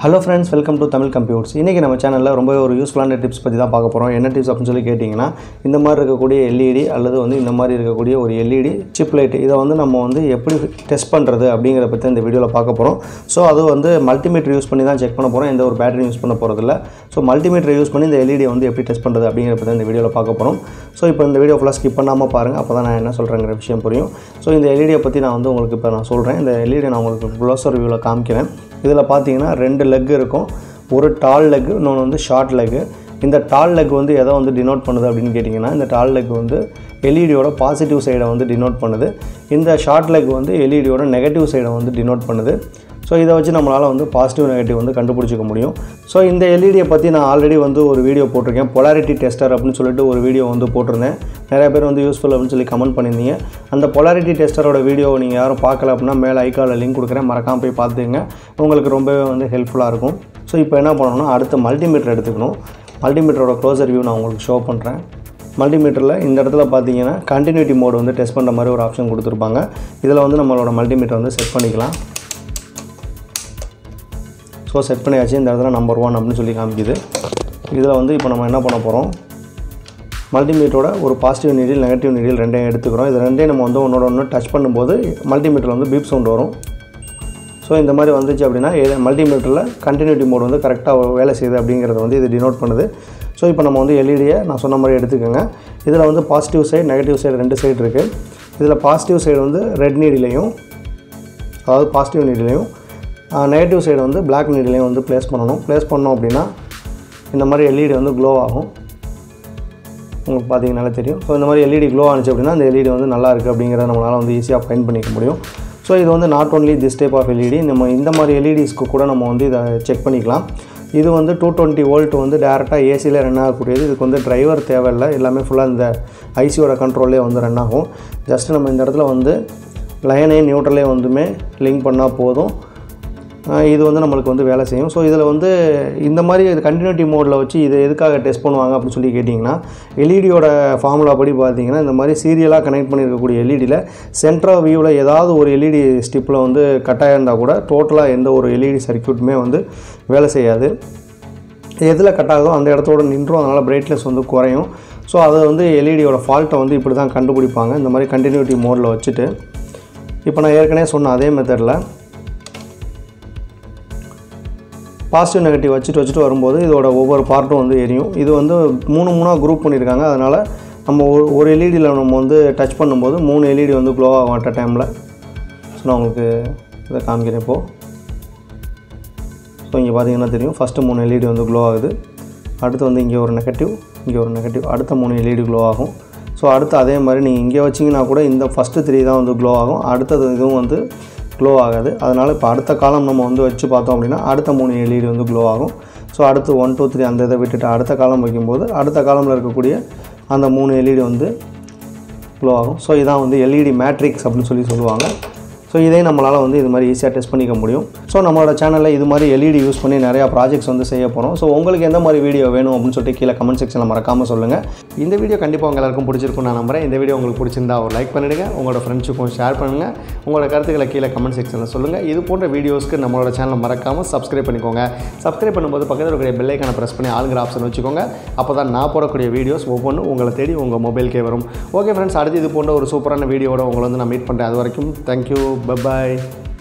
hello friends welcome to Tamil computers இன்றைக்கி நம்ம சேனலில் ரொம்ப ஒரு யூஸ்ஃபுல்லான டிப்ஸ் பற்றி தான் பார்க்க போகிறோம் என்ன டிப்ஸ் அப்படின்னு சொல்லி கேட்டிங்கன்னா இந்த மாதிரி இருக்கக்கூடிய எல்இடி அல்லது வந்து இந்த மாதிரி இருக்கக்கூடிய ஒரு எல்இடி சிப் லைட் இதை வந்து நம்ம வந்து எப்படி டெஸ்ட் பண்ணுறது அப்படிங்கிற பற்றி இந்த வீடியோவில் பார்க்க போகிறோம் ஸோ அது வந்து மல்டிமீட்டர் யூஸ் பண்ணி தான் செக் பண்ண போகிறோம் எந்த ஒரு பேட்டரி யூஸ் பண்ண போகிறதில்ல ஸோ மல்டிமீட்டர் யூஸ் பண்ணி இந்த எல்இடி வந்து எப்படி டெஸ்ட் பண்ணுறது அப்படிங்கிற பற்றி இந்த வீடியோவில் பார்க்க போகிறோம் ஸோ இப்போ இந்த வீடியோ ஃபுல்லாக ஸ்கிப் பண்ணாமல் பாருங்கள் அப்போ தான் நான் என்ன சொல்கிறேங்கிற விஷயம் புரியும் ஸோ இந்த எல்இடியை பற்றி நான் வந்து உங்களுக்கு இப்போ நான் சொல்கிறேன் இந்த எல்இடி நான் உங்களுக்கு க்ளோஸர் வியூவில் காமிக்கிறேன் இதில் பார்த்தீங்கன்னா ரெண்டு லெக் இருக்கும் ஒரு டால் லெக் இன்னொன்று வந்து ஷார்ட் லெக் இந்த டால் லெக் வந்து எதை வந்து டினோட் பண்ணுது அப்படின்னு கேட்டிங்கன்னா இந்த டால் லெக் வந்து எல்இடியோட பாசிட்டிவ் சைடை வந்து டினோட் பண்ணுது இந்த ஷார்ட் லெக் வந்து எல்இடியோட நெகட்டிவ் சைடை வந்து டினோட் பண்ணுது ஸோ இதை வச்சு நம்மளால் வந்து பாசிட்டிவ் நெகட்டிவ் வந்து கண்டுபிடிச்சிக்க முடியும் ஸோ இந்த எல்இடியை பற்றி நான் ஆல்ரெடி வந்து ஒரு வீடியோ போட்டிருக்கேன் பொலாரிட்டி டெஸ்டர் அப்படின்னு சொல்லிட்டு ஒரு வீடியோ வந்து போட்டிருந்தேன் நிறைய பேர் வந்து யூஸ்ஃபுல் அப்படின்னு சொல்லி கமெண்ட் பண்ணியிருந்தீங்க அந்த பொலாரிட்டி டெஸ்டரோட வீடியோவை நீங்கள் யாரும் பார்க்கல அப்படின்னா மேலே ஐக்காவில் லிங்க் கொடுக்குறேன் மறக்காமல் போய் பார்த்துங்க உங்களுக்கு ரொம்பவே வந்து ஹெல்ப்ஃபுல்லாக இருக்கும் ஸோ இப்போ என்ன பண்ணணும்னா அடுத்து மல்டிமீட்டர் எடுத்துக்கணும் மல்டிமீட்டரோட க்ளோசர் வியூ நான் உங்களுக்கு ஷோ பண்ணுறேன் மல்டிமீட்டரில் இந்த இடத்துல பார்த்தீங்கன்னா கண்டினியூட்டி மோடு வந்து டெஸ்ட் பண்ணுற மாதிரி ஒரு ஆப்ஷன் கொடுத்துருப்பாங்க இதில் வந்து நம்மளோட மல்டிமீட்டர் வந்து செட் பண்ணிக்கலாம் ஸோ செட் பண்ணியாச்சு இந்த இடத்துல நம்பர் ஒன் அப்படின்னு சொல்லி காமிக்குது இதில் வந்து இப்போ நம்ம என்ன பண்ண போகிறோம் மல்டிமீட்டரோட ஒரு பாசிட்டிவ் நீடில் நெகட்டிவ் நீடில் ரெண்டையும் எடுத்துக்கிறோம் இது ரெண்டையும் நம்ம வந்து ஒன்றோட ஒன்று டச் பண்ணும்போது மல்டிமீட்டரில் வந்து பீப் சவுண்ட் வரும் ஸோ இந்த மாதிரி வந்துச்சு அப்படின்னா மல்டிமீட்டரில் கண்டினியூட்டி மோட் வந்து கரெக்டாக வேலை செய்யுது அப்படிங்கிறத வந்து இது டினோட் பண்ணுது ஸோ இப்போ நம்ம வந்து எல்இடியை நான் சொன்ன மாதிரி எடுத்துக்கோங்க இதில் வந்து பாசிட்டிவ் சைடு நெகட்டிவ் சைடு ரெண்டு சைடு இருக்குது இதில் பாசிட்டிவ் சைடு வந்து ரெட் நீடிலையும் அதாவது பாசிட்டிவ் நீடிலையும் நெகட்டிவ் சைடு வந்து பிளாக் நீடிலையும் வந்து ப்ளேஸ் பண்ணணும் ப்ளேஸ் பண்ணோம் அப்படின்னா இந்த மாதிரி எல்இடி வந்து க்ளோ ஆகும் உங்களுக்கு பார்த்தீங்கனாலே தெரியும் ஸோ இந்த மாதிரி எல்இடி க்ளோ ஆனிச்சு அப்படின்னா அந்த எல்இடி வந்து நல்லா இருக்குது அப்படிங்கிறத நம்மளால் வந்து ஈஸியாக ஃபைன் பண்ணிக்க முடியும் ஸோ இது வந்து not only this type of LED நம்ம இந்த மாதிரி எல்இடிஸ்க்கு கூட நம்ம வந்து இதை செக் பண்ணிக்கலாம் இது வந்து டூ டுவெண்ட்டி வோல்ட் வந்து டேரெக்டாக ஏசியில் ரன் ஆகக்கூடியது இதுக்கு வந்து டிரைவர் தேவையில்லை எல்லாமே ஃபுல்லாக இந்த ஐசியோட கண்ட்ரோல்லே வந்து ரன் ஆகும் ஜஸ்ட் நம்ம இந்த இடத்துல வந்து லைனே நியூட்ரலே வந்துமே லிங்க் பண்ணால் போதும் இது வந்து நம்மளுக்கு வந்து வேலை செய்யும் ஸோ இதில் வந்து இந்த மாதிரி கண்டினியூட்டி மோடில் வச்சு இதை எதுக்காக டெஸ்ட் பண்ணுவாங்க அப்படின்னு சொல்லி கேட்டிங்கன்னா எல்இடியோட ஃபார்முலா படி பார்த்தீங்கன்னா இந்த மாதிரி சீரியலாக கனெக்ட் பண்ணியிருக்கக்கூடிய எல்இடியில் சென்ட்ரல் வியூவில் ஏதாவது ஒரு எல்இடி ஸ்டிப்பில் வந்து கட்டாயம் இருந்தால் கூட டோட்டலாக எந்த ஒரு எல்இடி சர்க்கியூட்டுமே வந்து வேலை செய்யாது எதில் கட் ஆகுதோ அந்த இடத்தோட நின்றும் அதனால் பிரைட்னஸ் வந்து குறையும் ஸோ அதை வந்து எல்இடியோட ஃபால்ட்டை வந்து இப்படி தான் கண்டுபிடிப்பாங்க இந்த மாதிரி கண்டினியூட்டி மோடில் வச்சுட்டு இப்போ நான் ஏற்கனவே சொன்ன அதே மெத்தடில் பாசிட்டிவ் நெகட்டிவ் வச்சுட்டு வச்சுட்டு வரும்போது இதோட ஒவ்வொரு பார்ட்டும் வந்து எரியும் இது வந்து மூணு மூணாக குரூப் பண்ணியிருக்காங்க அதனால் நம்ம ஒரு ஒரு எல்இடியில் நம்ம வந்து டச் பண்ணும்போது மூணு எல்இடி வந்து க்ளோ ஆகும் அட் டைமில் ஸோ நான் உங்களுக்கு இதை காமிக்கிறேன் இப்போது ஸோ இங்கே பார்த்தீங்கன்னா தெரியும் ஃபஸ்ட்டு மூணு எல்இடி வந்து க்ளோ ஆகுது அடுத்து வந்து இங்கே ஒரு நெகட்டிவ் இங்கே ஒரு நெகட்டிவ் அடுத்த மூணு எல்இடி க்ளோ ஆகும் ஸோ அடுத்து அதே மாதிரி நீங்கள் இங்கே வச்சிங்கன்னா கூட இந்த ஃபஸ்ட்டு த்ரீ தான் வந்து க்ளோ ஆகும் அடுத்தது இதுவும் வந்து க்ளோ ஆகாது அதனால் இப்போ அடுத்த காலம் நம்ம வந்து வச்சு பார்த்தோம் அப்படின்னா அடுத்த மூணு எல்இடி வந்து க்ளோ ஆகும் ஸோ அடுத்து ஒன் டூ த்ரீ அந்த இதை விட்டுட்டு அடுத்த காலம் வைக்கும்போது அடுத்த காலமில் இருக்கக்கூடிய அந்த மூணு எல்இடி வந்து க்ளோ ஆகும் ஸோ இதான் வந்து எல்இடி மேட்ரிக்ஸ் அப்படின்னு சொல்லி சொல்லுவாங்க ஸோ இதே நம்மளால் வந்து இது மாதிரி ஈஸியாக டெஸ்ட் பண்ணிக்க முடியும் ஸோ நம்மளோட சேனலில் இது மாதிரி எல்இடி யூஸ் பண்ணி நிறையா ப்ராஜெக்ட்ஸ் வந்து செய்ய போகிறோம் ஸோ உங்களுக்கு எந்த மாதிரி வீடியோ வேணும் அப்படின்னு சொல்லிட்டு கீழே கமெண்ட் செக்ஷனில் மறக்காமல் சொல்லுங்கள் இந்த வீடியோ கண்டிப்பாக உங்க எல்லாருக்கும் பிடிச்சிருக்கும் நான் நம்புறேன் இந்த வீடியோ உங்களுக்கு பிடிச்சிருந்தா ஒரு லைக் பண்ணிவிடுங்க உங்களோட ஃப்ரெண்ட்ஸுக்கும் ஷேர் பண்ணுங்கள் உங்களோட கருத்துக்களை கீழே கமெண்ட் செக்ஷனில் சொல்லுங்கள் இது போன்ற வீடியோஸ்க்கு நம்மளோட சேனலை மறக்காமல் சப்ஸ்கிரைப் பண்ணிக்கோங்க சப்ஸ்கிரைப் பண்ணும்போது பக்கத்தில் இருக்கிற பெல்லைக்கான ப்ரெஸ் பண்ணி ஆளுங்கிற ஆப்ஷன் வச்சுக்கோங்க அப்போ தான் நான் போடக்கூடிய வீடியோஸ் ஒவ்வொன்றும் உங்களை தேடி உங்கள் மொபைல்கே வரும் ஓகே ஃப்ரெண்ட்ஸ் அடுத்து இது போன்ற ஒரு சூப்பரான வீடியோட உங்களை வந்து நான் மீட் பண்ணுறேன் அது வரைக்கும் தேங்க்யூ பை